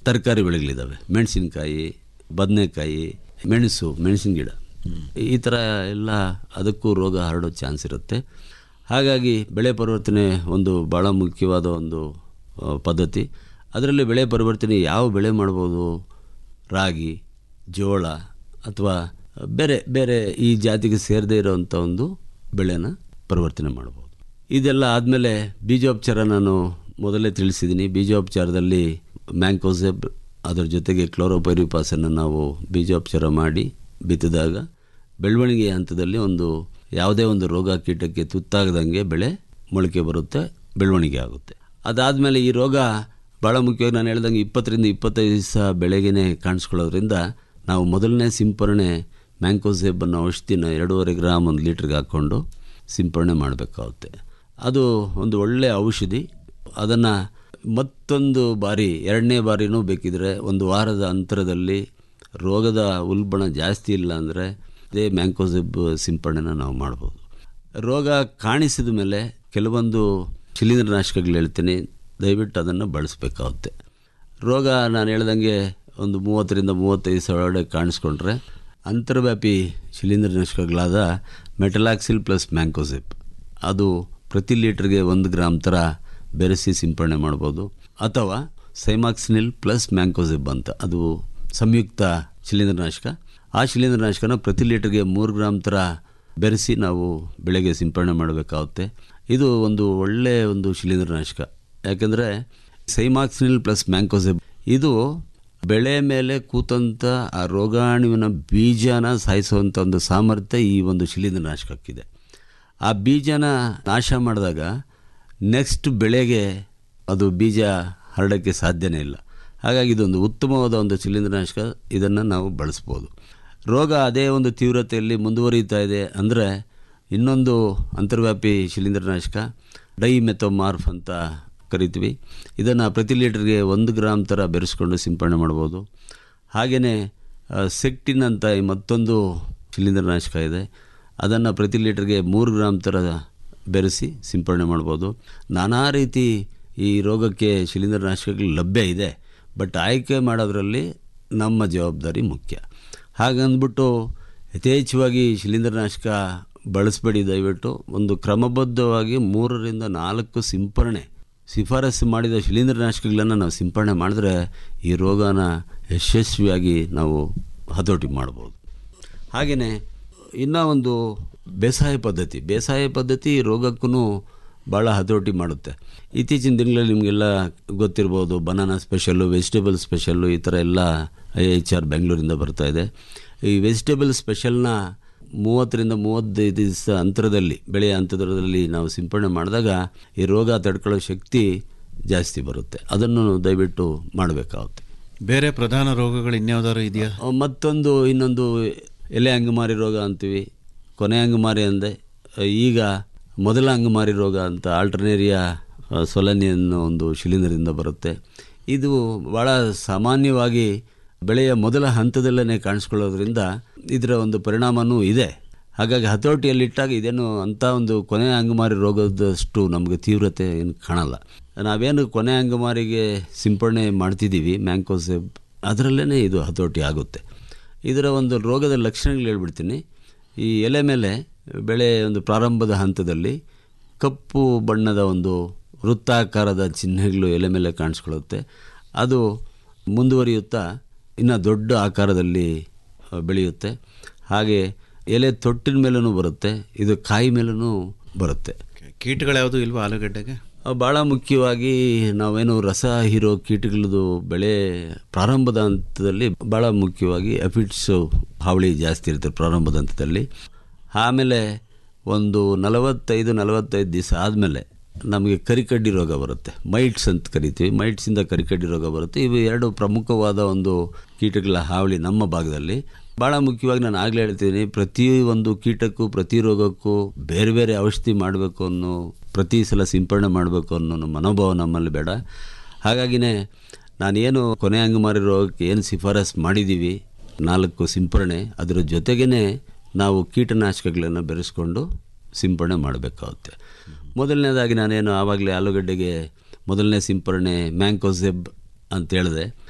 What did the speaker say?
ತರಕಾರಿ ಬೆಳೆಗಳಿದ್ದಾವೆ ಮೆಣಸಿನಕಾಯಿ ಬದನೆಕಾಯಿ ಮೆಣಸು ಮೆಣಸಿನ ಗಿಡ ಈ ಥರ ಎಲ್ಲ ಅದಕ್ಕೂ ರೋಗ ಹರಡೋ ಚಾನ್ಸ್ ಇರುತ್ತೆ ಹಾಗಾಗಿ ಬೆಳೆ ಪರಿವರ್ತನೆ ಒಂದು ಭಾಳ ಮುಖ್ಯವಾದ ಒಂದು ಆ, ಪದ್ಧತಿ ಅದರಲ್ಲಿ ಬೆಳೆ ಪರಿವರ್ತನೆ ಯಾವ ಬೆಳೆ ಮಾಡ್ಬೋದು ರಾಗಿ ಜೋಳ ಅಥವಾ ಬೇರೆ ಬೇರೆ ಈ ಜಾತಿಗೆ ಸೇರದೇ ಇರೋವಂಥ ಒಂದು ಬೆಳೆನ ಪರಿವರ್ತನೆ ಮಾಡ್ಬೋದು ಇದೆಲ್ಲ ಆದಮೇಲೆ ಬೀಜೋಪಚಾರ ನಾನು ಮೊದಲೇ ತಿಳಿಸಿದ್ದೀನಿ ಬೀಜೋಪಚಾರದಲ್ಲಿ ಮ್ಯಾಂಕೋಸೆಬ್ ಅದರ ಜೊತೆಗೆ ಕ್ಲೋರೋಪೈರಿಪಾಸನ್ನು ನಾವು ಬೀಜೋಪಚಾರ ಮಾಡಿ ಬಿತ್ತಿದಾಗ ಬೆಳವಣಿಗೆ ಹಂತದಲ್ಲಿ ಒಂದು ಯಾವುದೇ ಒಂದು ರೋಗ ಕೀಟಕ್ಕೆ ತುತ್ತಾಗದಂಗೆ ಬೆಳೆ ಮೊಳಕೆ ಬರುತ್ತೆ ಬೆಳವಣಿಗೆ ಆಗುತ್ತೆ ಅದಾದಮೇಲೆ ಈ ರೋಗ ಭಾಳ ಮುಖ್ಯವಾಗಿ ನಾನು ಹೇಳ್ದಂಗೆ ಇಪ್ಪತ್ತರಿಂದ ಇಪ್ಪತ್ತೈದು ದಿವಸ ಬೆಳೆಗೇನೆ ಕಾಣಿಸ್ಕೊಳ್ಳೋದ್ರಿಂದ ನಾವು ಮೊದಲನೇ ಸಿಂಪರಣೆ ಮ್ಯಾಂಕೋಸೆಬ್ ಅನ್ನೋ ಔಷಧಿನ ಎರಡೂವರೆ ಗ್ರಾಮ್ ಒಂದು ಲೀಟ್ರಿಗೆ ಹಾಕ್ಕೊಂಡು ಸಿಂಪರಣೆ ಮಾಡಬೇಕಾಗುತ್ತೆ ಅದು ಒಂದು ಒಳ್ಳೆಯ ಔಷಧಿ ಅದನ್ನು ಮತ್ತೊಂದು ಬಾರಿ ಎರಡನೇ ಬಾರಿನೂ ಬೇಕಿದ್ರೆ ಒಂದು ವಾರದ ಅಂತರದಲ್ಲಿ ರೋಗದ ಉಲ್ಬಣ ಜಾಸ್ತಿ ಇಲ್ಲ ಅಂದರೆ ಅದೇ ಮ್ಯಾಂಕೋಸೆಬ್ ಸಿಂಪರಣೆನ ನಾವು ಮಾಡ್ಬೋದು ರೋಗ ಕಾಣಿಸಿದ ಮೇಲೆ ಕೆಲವೊಂದು ಶಿಲೀಂಧ್ರನಾಶಕಗಳು ಹೇಳ್ತೀನಿ ದಯವಿಟ್ಟು ಅದನ್ನು ಬಳಸಬೇಕಾಗುತ್ತೆ ರೋಗ ನಾನು ಹೇಳ್ದಂಗೆ ಒಂದು ಮೂವತ್ತರಿಂದ ಮೂವತ್ತೈದು ಸಾವಿರ ಒಳಗಡೆ ಕಾಣಿಸ್ಕೊಂಡ್ರೆ ಅಂತರ್ವ್ಯಾಪಿ ಶಿಲೀಂಧ್ರನಾಶಕಗಳಾದ ಮೆಟಲಾಕ್ಸಿಲ್ ಪ್ಲಸ್ ಮ್ಯಾಂಕೋಸಿಪ್ ಅದು ಪ್ರತಿ ಲೀಟ್ರಿಗೆ ಒಂದು ಗ್ರಾಮ್ ಥರ ಬೆರೆಸಿ ಸಿಂಪರಣೆ ಮಾಡ್ಬೋದು ಅಥವಾ ಸೈಮಾಕ್ಸಿನಿಲ್ ಪ್ಲಸ್ ಮ್ಯಾಂಕೋಸಿಬ್ ಅಂತ ಅದು ಸಂಯುಕ್ತ ಶಿಲೀಂಧ್ರನಾಶಕ ಆ ಶಿಲೀಂಧ್ರನಾಶಕನ ಪ್ರತಿ ಲೀಟರ್ಗೆ ಮೂರು ಗ್ರಾಮ್ ಥರ ಬೆರೆಸಿ ನಾವು ಬೆಳೆಗೆ ಸಿಂಪರಣೆ ಮಾಡಬೇಕಾಗುತ್ತೆ ಇದು ಒಂದು ಒಳ್ಳೆಯ ಒಂದು ಶಿಲೀಂಧ್ರನಾಶಕ ಯಾಕೆಂದರೆ ಸೈಮಾಕ್ಸಿನಿಲ್ ಪ್ಲಸ್ ಮ್ಯಾಂಕೋಸೆಬ್ ಇದು ಬೆಳೆ ಮೇಲೆ ಕೂತಂಥ ಆ ರೋಗಾಣುವಿನ ಬೀಜನ ಸಾಯಿಸುವಂಥ ಒಂದು ಸಾಮರ್ಥ್ಯ ಈ ಒಂದು ಶಿಲೀಂಧ್ರನಾಶಕಕ್ಕಿದೆ ಆ ಬೀಜನ ನಾಶ ಮಾಡಿದಾಗ ನೆಕ್ಸ್ಟ್ ಬೆಳೆಗೆ ಅದು ಬೀಜ ಹರಡೋಕ್ಕೆ ಸಾಧ್ಯನೇ ಇಲ್ಲ ಹಾಗಾಗಿ ಇದೊಂದು ಉತ್ತಮವಾದ ಒಂದು ಶಿಲೀಂಧ್ರನಾಶಕ ಇದನ್ನು ನಾವು ಬಳಸ್ಬೋದು ರೋಗ ಅದೇ ಒಂದು ತೀವ್ರತೆಯಲ್ಲಿ ಮುಂದುವರಿಯುತ್ತಾ ಇದೆ ಅಂದರೆ ಇನ್ನೊಂದು ಅಂತರ್ವ್ಯಾಪಿ ಶಿಲೀಂಧ್ರನಾಶಕ ಡೈಮೆಥೋಮಾರ್ಫ್ ಅಂತ ಕರಿತೀವಿ ಇದನ್ನು ಪ್ರತಿ ಲೀಟರ್ಗೆ ಒಂದು ಗ್ರಾಮ್ ಥರ ಬೆರೆಸ್ಕೊಂಡು ಸಿಂಪರಣೆ ಮಾಡ್ಬೋದು ಹಾಗೆಯೇ ಸೆಕ್ಟಿನ್ ಅಂತ ಈ ಮತ್ತೊಂದು ಶಿಲೀಂಧ್ರನಾಶಕ ಇದೆ ಅದನ್ನು ಪ್ರತಿ ಲೀಟರ್ಗೆ ಮೂರು ಗ್ರಾಮ್ ಥರ ಬೆರೆಸಿ ಸಿಂಪರಣೆ ಮಾಡ್ಬೋದು ನಾನಾ ರೀತಿ ಈ ರೋಗಕ್ಕೆ ಶಿಲೀಂಧ್ರನಾಶಕಗಳು ಲಭ್ಯ ಇದೆ ಬಟ್ ಆಯ್ಕೆ ಮಾಡೋದ್ರಲ್ಲಿ ನಮ್ಮ ಜವಾಬ್ದಾರಿ ಮುಖ್ಯ ಹಾಗಂದ್ಬಿಟ್ಟು ಯಥೇಚ್ಛವಾಗಿ ಶಿಲೀಂಧ್ರನಾಶಕ ಬಳಸಬೇಡಿ ದಯವಿಟ್ಟು ಒಂದು ಕ್ರಮಬದ್ಧವಾಗಿ ಮೂರರಿಂದ ನಾಲ್ಕು ಸಿಂಪರಣೆ ಶಿಫಾರಸು ಮಾಡಿದ ಶಿಲೀಂಧ್ರನಾಶಕಗಳನ್ನು ನಾವು ಸಿಂಪರಣೆ ಮಾಡಿದ್ರೆ ಈ ರೋಗನ ಯಶಸ್ವಿಯಾಗಿ ನಾವು ಹತೋಟಿ ಮಾಡ್ಬೋದು ಹಾಗೆಯೇ ಇನ್ನೂ ಒಂದು ಬೇಸಾಯ ಪದ್ಧತಿ ಬೇಸಾಯ ಪದ್ಧತಿ ರೋಗಕ್ಕೂ ಭಾಳ ಹತೋಟಿ ಮಾಡುತ್ತೆ ಇತ್ತೀಚಿನ ದಿನಗಳಲ್ಲಿ ನಿಮಗೆಲ್ಲ ಗೊತ್ತಿರ್ಬೋದು ಬನಾನಾ ಸ್ಪೆಷಲ್ಲು ವೆಜಿಟೇಬಲ್ ಸ್ಪೆಷಲ್ಲು ಈ ಥರ ಎಲ್ಲ ಐ ಎಚ್ ಆರ್ ಬೆಂಗಳೂರಿಂದ ಬರ್ತಾ ಇದೆ ಈ ವೆಜಿಟೇಬಲ್ ಸ್ಪೆಷಲ್ನ ಮೂವತ್ತರಿಂದ ಮೂವತ್ತೈದು ದಿವಸ ಅಂತರದಲ್ಲಿ ಬೆಳೆಯ ಅಂತರದಲ್ಲಿ ನಾವು ಸಿಂಪಡಣೆ ಮಾಡಿದಾಗ ಈ ರೋಗ ತಡ್ಕೊಳ್ಳೋ ಶಕ್ತಿ ಜಾಸ್ತಿ ಬರುತ್ತೆ ಅದನ್ನು ದಯವಿಟ್ಟು ಮಾಡಬೇಕಾಗುತ್ತೆ ಬೇರೆ ಪ್ರಧಾನ ರೋಗಗಳು ಇನ್ಯಾವುದಾದ್ರು ಇದೆಯಾ ಮತ್ತೊಂದು ಇನ್ನೊಂದು ಎಲೆ ಅಂಗಮಾರಿ ರೋಗ ಅಂತೀವಿ ಕೊನೆ ಅಂಗಮಾರಿ ಅಂದೆ ಈಗ ಮೊದಲ ಅಂಗಮಾರಿ ರೋಗ ಅಂತ ಆಲ್ಟರ್ನೇರಿಯಾ ಸೊಲನಿ ಅನ್ನೋ ಒಂದು ಶಿಲೀಂಧ್ರದಿಂದ ಬರುತ್ತೆ ಇದು ಭಾಳ ಸಾಮಾನ್ಯವಾಗಿ ಬೆಳೆಯ ಮೊದಲ ಹಂತದಲ್ಲೇ ಕಾಣಿಸ್ಕೊಳ್ಳೋದ್ರಿಂದ ಇದರ ಒಂದು ಪರಿಣಾಮವೂ ಇದೆ ಹಾಗಾಗಿ ಹತೋಟಿಯಲ್ಲಿಟ್ಟಾಗ ಇದೇನು ಅಂಥ ಒಂದು ಕೊನೆ ಅಂಗಮಾರಿ ರೋಗದಷ್ಟು ನಮಗೆ ತೀವ್ರತೆ ಏನು ಕಾಣಲ್ಲ ನಾವೇನು ಕೊನೆ ಅಂಗಮಾರಿಗೆ ಸಿಂಪಡಣೆ ಮಾಡ್ತಿದ್ದೀವಿ ಮ್ಯಾಂಕೋಸೆಬ್ ಅದರಲ್ಲೇ ಇದು ಹತೋಟಿ ಆಗುತ್ತೆ ಇದರ ಒಂದು ರೋಗದ ಲಕ್ಷಣಗಳು ಹೇಳ್ಬಿಡ್ತೀನಿ ಈ ಎಲೆ ಮೇಲೆ ಬೆಳೆ ಒಂದು ಪ್ರಾರಂಭದ ಹಂತದಲ್ಲಿ ಕಪ್ಪು ಬಣ್ಣದ ಒಂದು ವೃತ್ತಾಕಾರದ ಚಿಹ್ನೆಗಳು ಎಲೆ ಮೇಲೆ ಕಾಣಿಸ್ಕೊಳ್ಳುತ್ತೆ ಅದು ಮುಂದುವರಿಯುತ್ತಾ ಇನ್ನು ದೊಡ್ಡ ಆಕಾರದಲ್ಲಿ ಬೆಳೆಯುತ್ತೆ ಹಾಗೆ ಎಲೆ ತೊಟ್ಟಿನ ಮೇಲೂ ಬರುತ್ತೆ ಇದು ಕಾಯಿ ಮೇಲೂ ಬರುತ್ತೆ ಕೀಟಗಳ್ಯಾವುದು ಇಲ್ವಾ ಆಲೂಗಡ್ಡೆಗೆ ಭಾಳ ಮುಖ್ಯವಾಗಿ ನಾವೇನು ರಸ ಹೀರೋ ಕೀಟಗಳದು ಬೆಳೆ ಪ್ರಾರಂಭದ ಹಂತದಲ್ಲಿ ಭಾಳ ಮುಖ್ಯವಾಗಿ ಎಫಿಡ್ಸ್ ಹಾವಳಿ ಜಾಸ್ತಿ ಇರುತ್ತೆ ಪ್ರಾರಂಭದ ಹಂತದಲ್ಲಿ ಆಮೇಲೆ ಒಂದು ನಲವತ್ತೈದು ನಲವತ್ತೈದು ದಿವಸ ಆದಮೇಲೆ ನಮಗೆ ಕರಿಕಡ್ಡಿ ರೋಗ ಬರುತ್ತೆ ಮೈಟ್ಸ್ ಅಂತ ಕರಿತೀವಿ ಮೈಟ್ಸಿಂದ ಕರಿಕಡ್ಡಿ ರೋಗ ಬರುತ್ತೆ ಇವು ಎರಡು ಪ್ರಮುಖವಾದ ಒಂದು ಕೀಟಗಳ ಹಾವಳಿ ನಮ್ಮ ಭಾಗದಲ್ಲಿ ಭಾಳ ಮುಖ್ಯವಾಗಿ ನಾನು ಆಗಲೇ ಹೇಳ್ತೀನಿ ಪ್ರತಿ ಒಂದು ಕೀಟಕ್ಕೂ ಪ್ರತಿ ರೋಗಕ್ಕೂ ಬೇರೆ ಬೇರೆ ಔಷಧಿ ಮಾಡಬೇಕು ಅನ್ನೋ ಪ್ರತಿ ಸಲ ಸಿಂಪಡಣೆ ಮಾಡಬೇಕು ಅನ್ನೋ ಮನೋಭಾವ ನಮ್ಮಲ್ಲಿ ಬೇಡ ಹಾಗಾಗಿನೇ ನಾನೇನು ಕೊನೆ ಅಂಗಮಾರಿ ರೋಗಕ್ಕೆ ಏನು ಶಿಫಾರಸ್ ಮಾಡಿದ್ದೀವಿ ನಾಲ್ಕು ಸಿಂಪರಣೆ ಅದರ ಜೊತೆಗೇ ನಾವು ಕೀಟನಾಶಕಗಳನ್ನು ಬೆರೆಸ್ಕೊಂಡು ಸಿಂಪಡಣೆ ಮಾಡಬೇಕಾಗುತ್ತೆ ಮೊದಲನೇದಾಗಿ ನಾನೇನು ಆವಾಗಲೇ ಆಲೂಗಡ್ಡೆಗೆ ಮೊದಲನೇ ಸಿಂಪರಣೆ ಮ್ಯಾಂಕೋಸೆಬ್ ಅಂತ ಹೇಳಿದೆ